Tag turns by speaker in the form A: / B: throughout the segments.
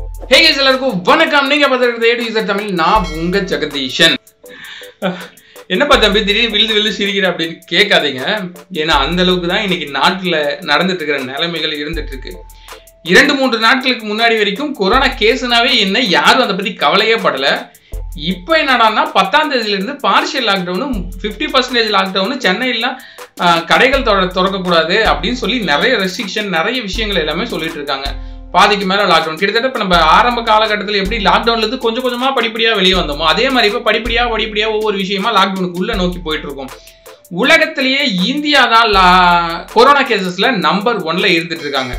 A: ஹே guys எல்லாருக்கும் வணக்கம் நீங்க பார்த்துருக்கிறது ஏடு யூசர் தமிழ் நான் உங்க ஜெகதீஷன் அஹ், என்னப்பா தம்பி திடீர்னு விழுந்து விழுந்து சிரிக்கிற அப்படின்னு கேட்காதீங்க ஏன்னா அந்த அளவுக்கு தான் இன்னைக்கு நாட்டில் நடந்துட்டு இருக்கிற நிலைமைகள் இருந்துட்டு இருக்கு இரண்டு மூன்று நாட்களுக்கு முன்னாடி வரைக்கும் கொரோனா கேஸ்னாவே என்ன யாரும் அதை பத்தி கவலையே படல இப்போ என்னடான்னா பத்தாம் தேதியில இருந்து பார்ஷியல் லாக்டவுனும் ஃபிஃப்டி பர்சன்டேஜ் லாக்டவுனு சென்னையிலாம் ஆஹ், கடைகள் தொட- திறக்கக்கூடாது அப்படின்னு சொல்லி நிறைய ரெஸ்ட்ரிக்ஷன் நிறைய விஷயங்கள் எல்லாமே சொல்லிட்டு இருக்காங்க பாதிக்கு மேல லாக்டவுன் கிட்டத்தட்ட இப்போ நம்ம ஆரம்ப காலகட்டத்தில் எப்படி லாக்டவுன்ல இருந்து கொஞ்சம் கொஞ்சமா படிப்படியா வெளியே வந்தோமோ அதே மாதிரி இப்போ படிப்படியா படிப்படியா ஒவ்வொரு விஷயமா லாக்டவுனுக்கு உள்ள நோக்கி போயிட்டு இருக்கோம் உலகத்திலேயே இந்தியா தான் லா- கொரோனா கேசஸ்ல நம்பர் ஒன்ல இருந்துட்டு இருக்காங்க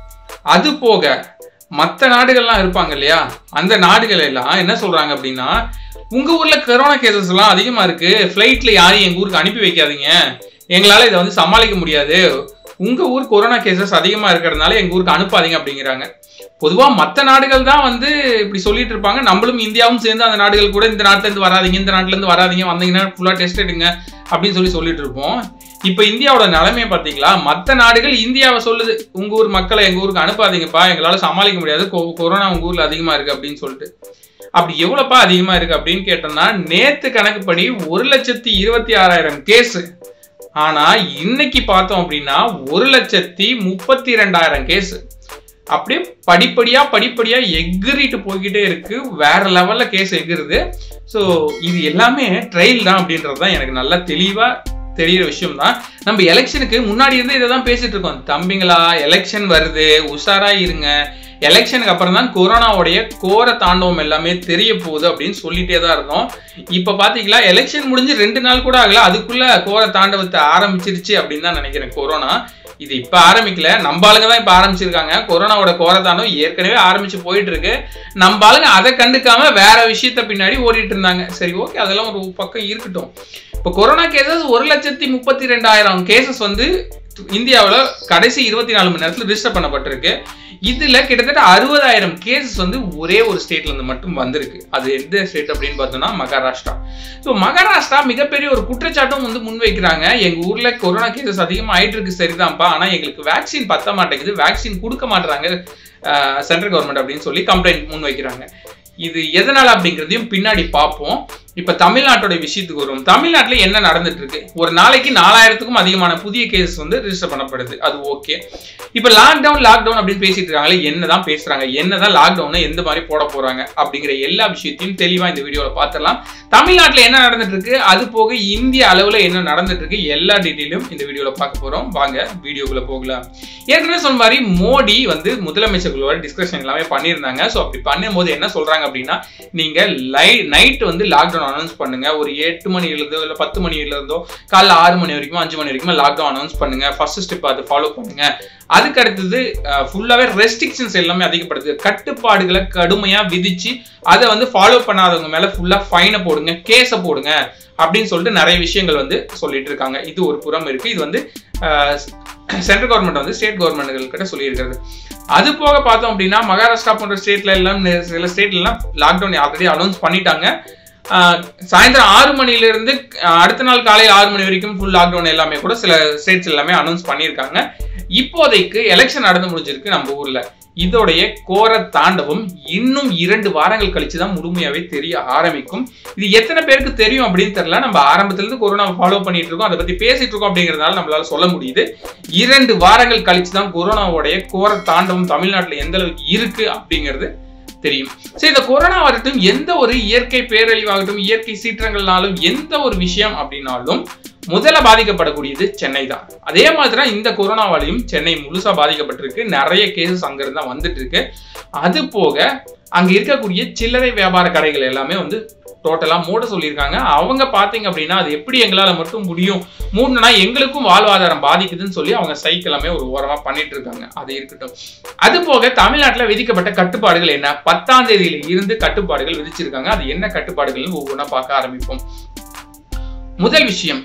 A: அது போக மற்ற நாடுகள்லாம் இருப்பாங்க இல்லையா அந்த நாடுகள் எல்லாம் என்ன சொல்றாங்க அப்படின்னா உங்க ஊர்ல கொரோனா கேசஸ் எல்லாம் அதிகமா இருக்கு ஃபிளைட்ல யாரையும் எங்க ஊருக்கு அனுப்பி வைக்காதீங்க எங்களால இதை வந்து சமாளிக்க முடியாது உங்க ஊர் கொரோனா கேசஸ் அதிகமா இருக்கிறதுனால எங்க ஊருக்கு அனுப்பாதீங்க அப்படிங்கிறாங்க பொதுவா மற்ற நாடுகள் தான் வந்து இப்படி சொல்லிட்டு இருப்பாங்க நம்மளும் இந்தியாவும் சேர்ந்து அந்த நாடுகள் கூட இந்த நாட்டுல இருந்து வராதீங்க இந்த நாட்டுல இருந்து வராதீங்க வந்தீங்கன்னா ஃபுல்லா டெஸ்ட் எடுங்க அப்படின்னு சொல்லி சொல்லிட்டு இருப்போம் இப்போ இந்தியாவோட நிலைமையை பார்த்தீங்களா மற்ற நாடுகள் இந்தியாவை சொல்லுது உங்க ஊர் மக்களை எங்க ஊருக்கு அனுப்பாதீங்கப்பா எங்களால சமாளிக்க முடியாது கொ- கொரோனா உங்க ஊர்ல அதிகமா இருக்கு அப்படின்னு சொல்லிட்டு அப்படி எவ்வளவுப்பா அதிகமா இருக்கு அப்படின்னு கேட்டோம்னா நேத்து கணக்குப்படி ஒரு லட்சத்தி இருபத்தி ஆறாயிரம் கேஸ் ஆனா இன்னைக்கு பார்த்தோம் அப்படின்னா ஒரு லட்சத்தி முப்பத்தி ரெண்டாயிரம் கேஸ் அப்படியே படிப்படியா படிப்படியா எகிரிட்டு போய்கிட்டே இருக்கு வேற லெவல்ல கேஸ் எகிருது ஸோ இது எல்லாமே ட்ரையல் தான் அப்படின்றது தான் எனக்கு நல்லா தெளிவா தெரியிற விஷயம் தான் நம்ம எலெக்ஷனுக்கு முன்னாடி இருந்து இதை தான் பேசிட்டு இருக்கோம் தம்பிங்களா எலெக்ஷன் வருது உஷாரா இருங்க எலெக்ஷனுக்கு அப்புறம் தான் கொரோனாவுடைய கோர தாண்டவம் எல்லாமே தெரிய போகுது அப்படின்னு சொல்லிட்டே தான் இருந்தோம் இப்போ பாத்தீங்களா எலெக்ஷன் முடிஞ்சு ரெண்டு நாள் கூட ஆகல அதுக்குள்ள கோர தாண்டவத்தை ஆரம்பிச்சிருச்சு அப்படின்னு தான் நினைக்கிறேன் கொரோனா இது இப்ப ஆரம்பிக்கல நம்ம ஆளுங்க தான் இப்ப ஆரம்பிச்சிருக்காங்க கொரோனாவோட கோர தாண்டவம் ஏற்கனவே ஆரம்பிச்சு போயிட்டு இருக்கு நம்ம ஆளுங்க அதை கண்டுக்காம வேற விஷயத்த பின்னாடி ஓடிட்டு இருந்தாங்க சரி ஓகே அதெல்லாம் ஒரு பக்கம் இருக்கட்டும் இப்போ கொரோனா கேசஸ் ஒரு லட்சத்தி முப்பத்தி ரெண்டாயிரம் கேசஸ் வந்து இந்தியாவில் கடைசி இருபத்தி நாலு மணி நேரத்தில் ரிஜிஸ்டர் பண்ணப்பட்டிருக்கு இதுல கிட்டத்தட்ட அறுபதாயிரம் கேசஸ் வந்து ஒரே ஒரு ஸ்டேட்ல இருந்து மட்டும் வந்திருக்கு அது எந்த ஸ்டேட் அப்படின்னு பார்த்தோம்னா மகாராஷ்டிரா ஸோ மகாராஷ்டிரா மிகப்பெரிய ஒரு குற்றச்சாட்டும் வந்து முன்வைக்கிறாங்க எங்க ஊர்ல கொரோனா கேசஸ் அதிகமாக ஆயிட்டு இருக்கு சரிதான்ப்பா ஆனா எங்களுக்கு வேக்சின் பத்த மாட்டேங்குது வேக்சின் கொடுக்க மாட்டாங்க சென்ட்ரல் கவர்மெண்ட் அப்படின்னு சொல்லி கம்ப்ளைண்ட் முன்வைக்கிறாங்க இது எதனால அப்படிங்கிறதையும் பின்னாடி பார்ப்போம் இப்ப தமிழ்நாட்டோட விஷயத்துக்கு வரும் தமிழ்நாட்டுல என்ன நடந்துட்டு இருக்கு ஒரு நாளைக்கு நாலாயிரத்துக்கும் அதிகமான புதிய கேஸ் வந்து ரிஜிஸ்டர் பண்ணப்படுது அது ஓகே இப்ப லாக்டவுன் லாக்டவுன் அப்படின்னு பேசிட்டு இருக்காங்களே என்னதான் பேசுறாங்க என்னதான் லாக்டவுன் எந்த மாதிரி போட போறாங்க அப்படிங்கிற எல்லா விஷயத்தையும் தெளிவா இந்த வீடியோல பார்த்துடலாம் தமிழ்நாட்டுல என்ன நடந்துட்டு இருக்கு அது போக இந்திய அளவுல என்ன நடந்துட்டு இருக்கு எல்லா டீட்டெயிலும் இந்த வீடியோல பார்க்க போறோம் வாங்க வீடியோக்குள்ள போகலாம் ஏற்கனவே சொன்ன மாதிரி மோடி வந்து முதலமைச்சர்களோட டிஸ்கஷன் எல்லாமே பண்ணியிருந்தாங்க ஸோ அப்படி பண்ணும்போது என்ன சொல்றாங்க அப்படின்னா நீங்க லை நைட் வந்து லாக்டவுன் அனௌன்ஸ் பண்ணுங்க ஒரு எட்டு மணில இருந்தோ இல்லை பத்து மணில இருந்தோ காலைல ஆறு மணி வரைக்கும் அஞ்சு மணி வரைக்கும் லாக்டவுன் அனௌன்ஸ் பண்ணுங்க ஃபர்ஸ்ட் ஸ்டெப் அதை ஃபாலோ பண்ணுங்க அதுக்கு அடுத்தது ஃபுல்லாவே ரெஸ்ட்ரிக்ஷன்ஸ் எல்லாமே அதிகப்படுது கட்டுப்பாடுகளை கடுமையா விதிச்சு அதை வந்து ஃபாலோ பண்ணாதவங்க மேல ஃபுல்லா ஃபைனை போடுங்க கேஸை போடுங்க அப்படின்னு சொல்லிட்டு நிறைய விஷயங்கள் வந்து சொல்லிட்டு இருக்காங்க இது ஒரு புறம் இருக்கு இது வந்து சென்ட்ரல் கவர்மெண்ட் வந்து ஸ்டேட் கவர்மெண்ட்கள் கிட்ட சொல்லியிருக்கிறது அது போக பார்த்தோம் அப்படின்னா மகாராஷ்டிரா போன்ற ஸ்டேட்ல எல்லாம் நெ- சில ஸ்டேட்ல எல்லாம் லாக்டவுன் ஆல்ரெடி அனௌன்ஸ் பண்ணிட்டாங்க ஆஹ் சாயந்தரம் ஆறு மணில இருந்து ஆஹ் அடுத்த நாள் காலையில் ஆறு மணி வரைக்கும் ஃபுல் லாக்டவுன் எல்லாமே கூட சில ஸ்டேட்ஸ் எல்லாமே அனௌன்ஸ் பண்ணியிருக்காங்க இப்போதைக்கு எலெக்ஷன் நடந்து முடிஞ்சிருக்கு நம்ம ஊர்ல இதோடைய கோர தாண்டவம் இன்னும் இரண்டு வாரங்கள் கழிச்சு தான் முழுமையாவே தெரிய ஆரம்பிக்கும் இது எத்தனை பேருக்கு தெரியும் அப்படின்னு தெரியல நம்ம ஆரம்பத்துல இருந்து கொரோனா ஃபாலோ பண்ணிட்டு இருக்கோம் அதை பத்தி பேசிட்டு இருக்கோம் அப்படிங்கறதுனால நம்மளால சொல்ல முடியுது இரண்டு வாரங்கள் கழிச்சு தான் கொரோனாவுடைய கோர தாண்டவம் தமிழ்நாட்டுல எந்த அளவுக்கு இருக்கு அப்படிங்கிறது தெரியும் சரி இந்த கொரோனா வரட்டும் எந்த ஒரு இயற்கை பேரழிவாகட்டும் இயற்கை சீற்றங்கள்னாலும் எந்த ஒரு விஷயம் அப்படின்னாலும் முதல்ல பாதிக்கப்படக்கூடியது சென்னை தான் அதே மாதிரி தான் இந்த கொரோனாவாலையும் சென்னை முழுசா பாதிக்கப்பட்டிருக்கு நிறைய கேசஸ் அங்கிருந்து தான் வந்துட்டு இருக்கு அது போக அங்க இருக்கக்கூடிய சில்லறை வியாபார கடைகள் எல்லாமே வந்து டோட்டலா மூட சொல்லியிருக்காங்க அவங்க பாத்தீங்க அப்படின்னா அது எப்படி எங்களால மட்டும் முடியும் மூடனா எங்களுக்கும் வாழ்வாதாரம் பாதிக்குதுன்னு சொல்லி அவங்க ஸ்ட்ரைக் எல்லாமே ஒரு ஓரமா பண்ணிட்டு இருக்காங்க அது இருக்கட்டும் அது போக தமிழ்நாட்டுல விதிக்கப்பட்ட கட்டுப்பாடுகள் என்ன பத்தாம் தேதியில இருந்து கட்டுப்பாடுகள் விதிச்சிருக்காங்க அது என்ன கட்டுப்பாடுகள்னு ஒவ்வொன்றா பார்க்க ஆரம்பிப்போம் முதல் விஷயம்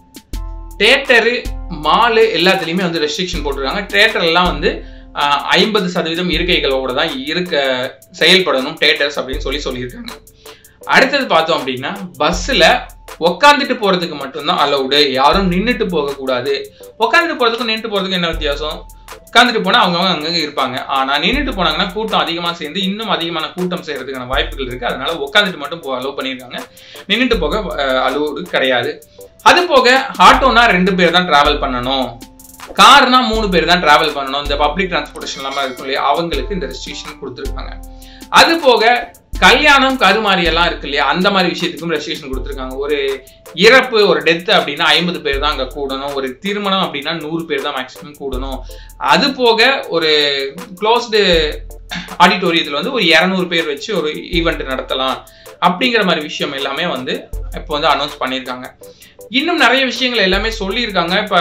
A: தேட்டரு மாலு எல்லாத்துலேயுமே வந்து ரெஸ்ட்ரிக்ஷன் போட்டிருக்காங்க தேட்டர் எல்லாம் வந்து ஐம்பது சதவீதம் இருக்கைகளோட தான் இருக்க செயல்படணும் தேட்டர்ஸ் அப்படின்னு சொல்லி சொல்லியிருக்காங்க அடுத்தது பார்த்தோம் அப்படின்னா பஸ்ஸில் உக்காந்துட்டு போறதுக்கு மட்டும்தான் அலௌடு யாரும் நின்றுட்டு போகக்கூடாது உட்காந்துட்டு போறதுக்கும் நின்றுட்டு போறதுக்கும் என்ன வித்தியாசம் உட்காந்துட்டு போனா அவங்கவுங்க அங்கங்க இருப்பாங்க ஆனா நின்றுட்டு போனாங்கன்னா கூட்டம் அதிகமா சேர்ந்து இன்னும் அதிகமான கூட்டம் செய்யறதுக்கான வாய்ப்புகள் இருக்கு அதனால உட்காந்துட்டு மட்டும் போ அலோவ் பண்ணியிருக்காங்க நின்றுட்டு போக அலோடு கிடையாது அது போக ஆட்டோனா ரெண்டு பேர் தான் டிராவல் பண்ணணும் கார்னா மூணு பேர் தான் டிராவல் பண்ணணும் இந்த பப்ளிக் டிரான்ஸ்போர்ட்டேஷன் எல்லாம் இருக்கும் இல்லையா அவங்களுக்கு இந்த ரெஸ்ட்ரிக்ஷன் கொடுத்துருக்காங்க அது போக கல்யாணம் கருமாறி எல்லாம் இருக்கு இல்லையா அந்த மாதிரி விஷயத்துக்கும் ரெஸ்ட்ரிக்ஷன் கொடுத்துருக்காங்க ஒரு இறப்பு ஒரு டெத் அப்படின்னா ஐம்பது பேர் தான் அங்கே கூடணும் ஒரு திருமணம் அப்படின்னா நூறு பேர் தான் மேக்ஸிமம் கூடணும் அது போக ஒரு க்ளோஸ்டு ஆடிட்டோரியத்தில் வந்து ஒரு இரநூறு பேர் வச்சு ஒரு ஈவெண்ட் நடத்தலாம் அப்படிங்கிற மாதிரி விஷயம் எல்லாமே வந்து இப்போ வந்து அனௌன்ஸ் பண்ணியிருக்காங்க இன்னும் நிறைய விஷயங்கள் எல்லாமே சொல்லியிருக்காங்க இப்போ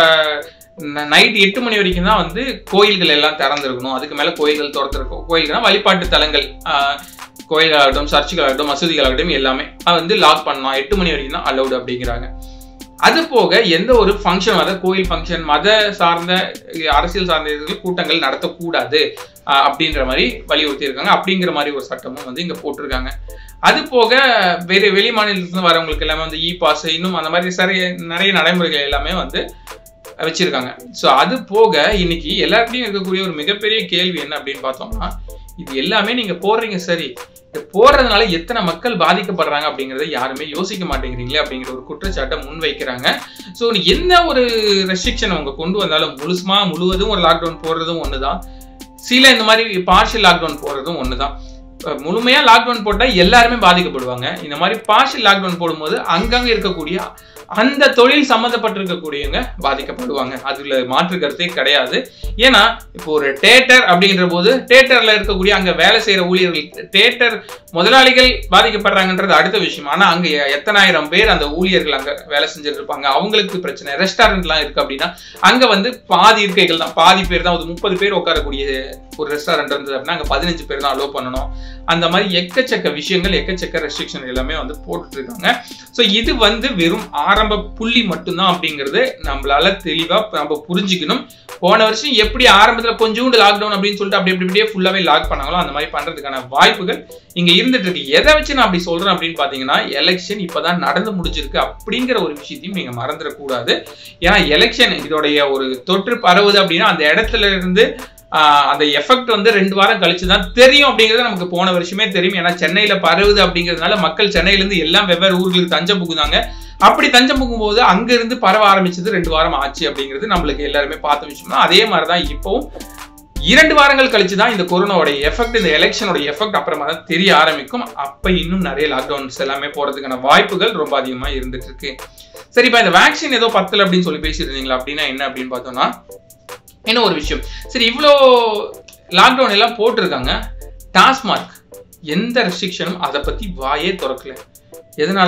A: நைட் எட்டு மணி வரைக்கும் தான் வந்து கோயில்கள் எல்லாம் திறந்திருக்கணும் அதுக்கு மேலே கோயில்கள் திறந்திருக்கும் கோயில்கள்னா வழிபாட்டு தலங்கள் ஆஹ், கோயில்களாகட்டும் சர்ச்சுகளாகட்டும் மசூதிகளாகட்டும் எல்லாமே அது வந்து லாக் பண்ணலாம் எட்டு மணி வரைக்கும் தான் அலௌடு அப்படிங்கிறாங்க அது போக எந்த ஒரு ஃபங்க்ஷன் அதாவது கோயில் ஃபங்க்ஷன் மத சார்ந்த அஹ், அரசியல் சார்ந்த இதுகள் கூட்டங்கள் நடத்தக்கூடாது ஆஹ், அப்படின்ற மாதிரி வலியுறுத்தி இருக்காங்க அப்படிங்கிற மாதிரி ஒரு சட்டமும் வந்து இங்க போட்டிருக்காங்க அது போக வேறு வெளி மாநிலத்துல வரவங்களுக்கு எல்லாமே வந்து இ பாஸ் இன்னும் அந்த மாதிரி சரிய நிறைய நடைமுறைகள் எல்லாமே வந்து வச்சிருக்காங்க ஸோ அது போக இன்னைக்கு எல்லாருக்கையும் இருக்கக்கூடிய ஒரு மிகப்பெரிய கேள்வி என்ன அப்படின்னு பார்த்தோம்னா இது எல்லாமே நீங்க போடுறீங்க சரி இது போடுறதுனால எத்தனை மக்கள் பாதிக்கப்படுறாங்க அப்படிங்கறத யாருமே யோசிக்க மாட்டேங்கிறீங்களே அப்படிங்கிற ஒரு குற்றச்சாட்டை முன்வைக்கிறாங்க ஸோ என்ன ஒரு ரெஸ்ட்ரிக்ஷன் அவங்க கொண்டு வந்தாலும் முழுசுமா முழுவதும் ஒரு லாக்டவுன் போடுறதும் ஒண்ணுதான் சில இந்த மாதிரி பார்ஷியல் லாக்டவுன் போடுறதும் ஒண்ணுதான் அஹ் முழுமையா லாக்டவுன் போட்டா எல்லாருமே பாதிக்கப்படுவாங்க இந்த மாதிரி பார்ஷியல் லாக்டவுன் போடும்போது அங்கங்க இருக்கக்கூடிய அந்த தொழில் சம்மந்தப்பட்டிருக்கக்கூடியவங்க பாதிக்கப்படுவாங்க அதுல மாற்று கருத்தே கிடையாது ஏன்னா இப்போ ஒரு தேட்டர் அப்படின்ற போது தேட்டர்ல இருக்கக்கூடிய அங்க வேலை செய்யற ஊழியர்கள் தேட்டர் முதலாளிகள் பாதிக்கப்படுறாங்கன்றது அடுத்த விஷயம் ஆனா அங்க எ- எத்தனாயிரம் பேர் அந்த ஊழியர்கள் அங்க வேலை செஞ்சுட்டு இருப்பாங்க அவங்களுக்கு பிரச்சனை ரெஸ்டாரண்ட்லாம் இருக்கு அப்படின்னா அங்க வந்து பாதி இருக்கைகள் தான் பாதி பேர் தான் ஒரு முப்பது பேர் உட்காரக்கூடிய ஒரு ரெஸ்டாரண்ட் இருந்தது அப்படின்னா அங்க பதினஞ்சு பேர் தான் அலோவ் பண்ணணும் அந்த மாதிரி எக்கச்சக்க விஷயங்கள் எக்கச்சக்க ரெஸ்ட்ரிக்ஷன் எல்லாமே வந்து போட்டுட்டு இருக்காங்க ஸோ இது வந்து வெறும் ஆரம்ப புள்ளி மட்டும்தான் அப்படிங்கிறது நம்மளால தெளிவா நம்ம புரிஞ்சுக்கணும் போன வருஷம் எப்படி ஆரம்பத்துல கொஞ்சோண்டு லாக்டவுன் அப்படின்னு சொல்லிட்டு அப்படி அப்படி அப்படியே ஃபுல்லாவே லாக் பண்ணாங்களோ அந்த மாதிரி பண்றதுக்கான வாய்ப்புகள் இங்க இருந்துட்டு இருக்கு எதை வச்சு நான் அப்படி சொல்றேன் அப்படின்னு பாத்தீங்கன்னா எலெக்ஷன் இப்பதான் நடந்து முடிஞ்சிருக்கு அப்படிங்கிற ஒரு விஷயத்தையும் நீங்க மறந்துடக்கூடாது ஏன்னா எலெக்ஷன் இதோடைய ஒரு தொற்று பரவுது அப்படின்னா அந்த இடத்துல இருந்து ஆஹ், அந்த எஃபெக்ட் வந்து ரெண்டு வாரம் கழிச்சு தான் தெரியும் அப்படிங்கிறது நமக்கு போன வருஷமே தெரியும் ஏன்னா சென்னையில பரவுது அப்படிங்கிறதுனால மக்கள் சென்னையில இருந்து எல்லாம் வெவ்வேறு ஊர்களுக்கு தஞ்சம் புகுந்தாங்க அப்படி தஞ்சம் புகும்போது அங்க இருந்து பரவ ஆரம்பிச்சது ரெண்டு வாரம் ஆச்சு அப்படிங்கிறது நம்மளுக்கு எல்லாருமே பார்த்த விஷயம் தான் அதே மாதிரி தான் இப்போவும் இரண்டு வாரங்கள் கழிச்சு தான் இந்த கொரோனாவோட எஃபெக்ட் இந்த எலெக்ஷனோட எஃபெக்ட் அப்புறமா தான் தெரிய ஆரம்பிக்கும் அப்ப இன்னும் நிறைய லாக்டவுன்ஸ் எல்லாமே போறதுக்கான வாய்ப்புகள் ரொம்ப அதிகமா இருந்துட்டு இருக்கு சரி இப்ப இந்த வேக்சின் ஏதோ பத்தல அப்படின்னு சொல்லி பேசிட்டு இருந்தீங்களா அப்படின்னா என்ன அப்படின்னு பார்த்தோம்னா என்ன ஒரு விஷயம் சரி இவ்வளோ லாக்டவுன் எல்லாம் போட்டிருக்காங்க டாஸ்மார்க் எந்த ரெஸ்ட்ரிக்ஷனும் அதை பத்தி வாயே திறக்கல எதனால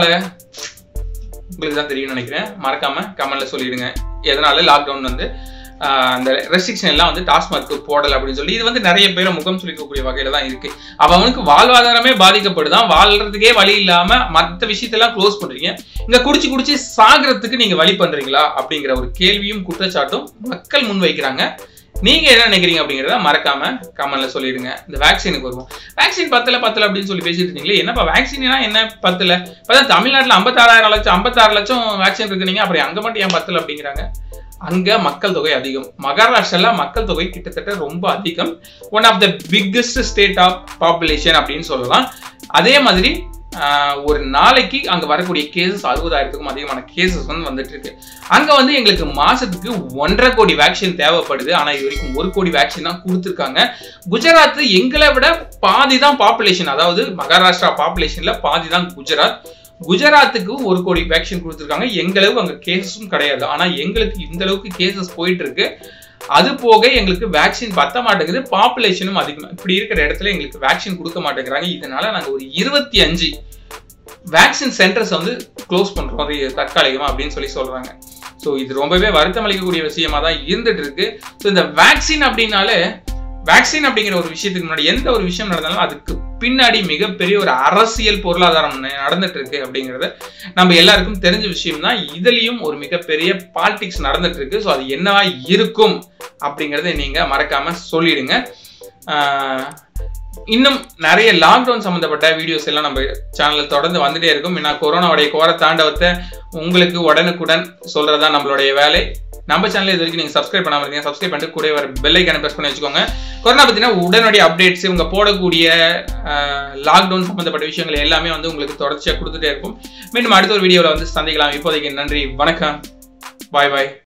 A: உங்களுக்கு தான் தெரியும்னு நினைக்கிறேன் மறக்காம கமெண்ட்ல சொல்லிடுங்க எதனால லாக்டவுன் வந்து ஆஹ், அந்த ரெஸ்ட்ரிக்ஷன் எல்லாம் வந்து டாஸ்மார்க் போடல அப்படின்னு சொல்லி இது வந்து நிறைய பேரை முகம் சுளிக்கக்கூடிய வகையில தான் இருக்கு அவனுக்கு வாழ்வாதாரமே பாதிக்கப்படுதான் வாழ்றதுக்கே வழி இல்லாம மற்ற விஷயத்தெல்லாம் க்ளோஸ் பண்றீங்க இங்க குடிச்சு குடிச்சு சாகிறதுக்கு நீங்க வழி பண்றீங்களா அப்படிங்கிற ஒரு கேள்வியும் குற்றச்சாட்டும் மக்கள் முன்வைக்கிறாங்க நீங்க என்ன நினைக்கிறீங்க அப்படிங்கறத மறக்காம கமெண்ட்ல சொல்லிடுங்க இந்த வேக்சினுக்கு வருவோம் வேக்சின் பத்தல பத்தல அப்படின்னு சொல்லி பேசிட்டு இருந்தீங்களே என்னப்பா வேக்சினா என்ன பத்தல இப்பதான் தமிழ்நாட்டுல ஐம்பத்தாறாயிரம் லட்சம் ஐம்பத்தாறு லட்சம் வேக்சின் இருக்கு நீங்க அப்புறம் அங்க மட்டும் ஏன் பத்தல அப்படிங்கிறாங்க அங்க மக்கள் தொகை அதிகம் மகாராஷ்டிரால மக்கள் தொகை கிட்டத்தட்ட ரொம்ப அதிகம் one of the biggest state of population அப்படின்னு சொல்லலாம் அதே மாதிரி ஆஹ், ஒரு நாளைக்கு அங்க வரக்கூடிய கேசஸ் அறுபதாயிரத்துக்கும் அதிகமான கேசஸ் வந்து வந்துட்டு இருக்கு அங்க வந்து எங்களுக்கு மாசத்துக்கு ஒன்றரை கோடி வேக்சின் தேவைப்படுது ஆனா இது வரைக்கும் ஒரு கோடி வேக்சின் தான் கொடுத்துருக்காங்க குஜராத் எங்களை விட பாதி தான் பாப்புலேஷன் அதாவது மகாராஷ்டிரா பாப்புலேஷன்ல பாதி தான் குஜராத் குஜராத்துக்கு ஒரு கோடி வேக்சின் கொடுத்துருக்காங்க எங்களவு அங்க கேசஸும் கிடையாது ஆனா எங்களுக்கு இந்த அளவுக்கு கேசஸ் போயிட்டு இருக்கு அது போக எங்களுக்கு வேக்சின் பத்த மாட்டேங்குது பாப்புலேஷனும் அதிகம் இப்படி இருக்கிற இடத்துல எங்களுக்கு வேக்சின் கொடுக்க மாட்டேங்கிறாங்க இதனால நாங்க ஒரு இருபத்தி அஞ்சு வேக்சின் சென்டர்ஸ் வந்து க்ளோஸ் பண்றோம் அது தற்காலிகமா அப்படின்னு சொல்லி சொல்றாங்க ஸோ இது ரொம்பவே வருத்தம் அளிக்கக்கூடிய விஷயமா தான் இருந்துட்டு இருக்கு ஸோ இந்த வேக்சின் அப்படின்னாலே வேக்சின் அப்படிங்கிற ஒரு விஷயத்துக்கு முன்னாடி எந்த ஒரு விஷயம் நடந்தாலும் அதுக்கு பின்னாடி மிகப்பெரிய ஒரு அரசியல் பொருளாதாரம் ந- நடந்துட்டு இருக்கு அப்படிங்கறது நம்ம எல்லாருக்கும் தெரிஞ்ச விஷயம் தான் இதுலயும் ஒரு மிகப்பெரிய பாலிடிக்ஸ் நடந்துட்டு இருக்கு ஸோ அது என்னவா இருக்கும் அப்படிங்கறத நீங்க மறக்காம சொல்லிடுங்க ஆஹ் இன்னும் நிறைய லாக்டவுன் சம்மந்தப்பட்ட வீடியோஸ் எல்லாம் நம்ம சேனலில் தொடர்ந்து வந்துட்டே இருக்கும் ஏன்னா கொரோனாவுடைய கோர தாண்டவத்தை உங்களுக்கு உடனுக்குடன் சொல்றதா நம்மளுடைய வேலை நம்ம சேனல் இது வரைக்கும் நீங்கள் சப்ஸ்கிரைப் பண்ணாமல் இருக்கீங்க சப்ஸ்கிரைப் பண்ணிட்டு கூட வர பெல் ஐக்கான ப்ரெஸ் பண்ணி வச்சுக்கோங்க கொரோனா பற்றின உடனடி அப்டேட்ஸ் இவங்க போடக்கூடிய லாக்டவுன் சம்மந்தப்பட்ட விஷயங்கள் எல்லாமே வந்து உங்களுக்கு தொடர்ச்சியாக கொடுத்துட்டே இருக்கும் மீண்டும் அடுத்த ஒரு வீடியோவில் வந்து சந்திக்கலாம் இப்போதைக்கு நன்றி வணக்கம் பாய் பாய்